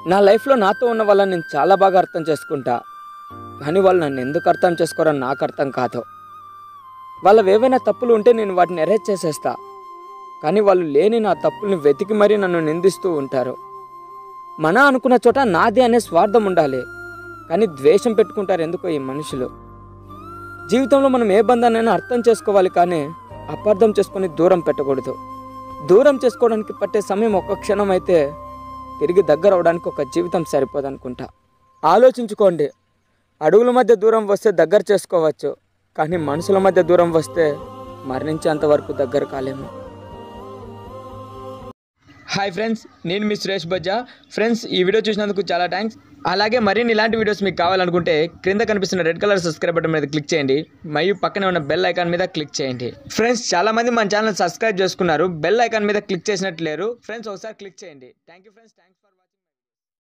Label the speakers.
Speaker 1: నా లైఫ్లో నాతో ఉన్న వాళ్ళని నేను చాలా బాగా అర్థం చేసుకుంటా కానీ వాళ్ళు నన్ను ఎందుకు అర్థం చేసుకోరని నాకు అర్థం కాదు వాళ్ళవి ఏవైనా తప్పులు ఉంటే నేను వాటిని ఎరేజ్ చేసేస్తా కానీ వాళ్ళు లేని నా తప్పుల్ని వెతికి మరీ నన్ను నిందిస్తూ ఉంటారు మన అనుకున్న చోట నాది అనే స్వార్థం ఉండాలి కానీ ద్వేషం పెట్టుకుంటారు ఎందుకో ఈ మనుషులు జీవితంలో మనం ఏ బంధాన్నైనా అర్థం చేసుకోవాలి కానీ అపార్థం చేసుకొని దూరం పెట్టకూడదు దూరం చేసుకోవడానికి పట్టే సమయం ఒక్క క్షణం అయితే తిరిగి దగ్గర అవడానికి ఒక జీవితం సరిపోదనుకుంటా ఆలోచించుకోండి అడుగుల మధ్య దూరం వస్తే దగ్గర చేసుకోవచ్చు కానీ మనుషుల మధ్య దూరం వస్తే మరణించేంత వరకు దగ్గర కాలేము హాయ్ ఫ్రెండ్స్ నేను మీ సురేష్ బజ్జా ఫ్రెండ్స్ ఈ వీడియో చూసినందుకు చాలా థ్యాంక్స్ అలాగే మరిన్ని ఇలాంటి వీడియోస్ మీకు కావాలనుకుంటే క్రింద కనిపిస్తున్న రెడ్ కలర్ సబ్స్క్రైబ్ బటన్ మీద క్లిక్ చేయండి మరియు పక్కనే ఉన్న బెల్ ఐకాన్ మీద క్లిక్ చేయండి ఫ్రెండ్స్ చాలా మంది మన ఛానల్ సబ్స్క్రైబ్ చేసుకున్నారు బెల్ ఐకాన్ మీద క్లిక్ చేసినట్టు లేరు ఫ్రెండ్స్ ఒకసారి క్లిక్ చేయండి thank you friends thanks for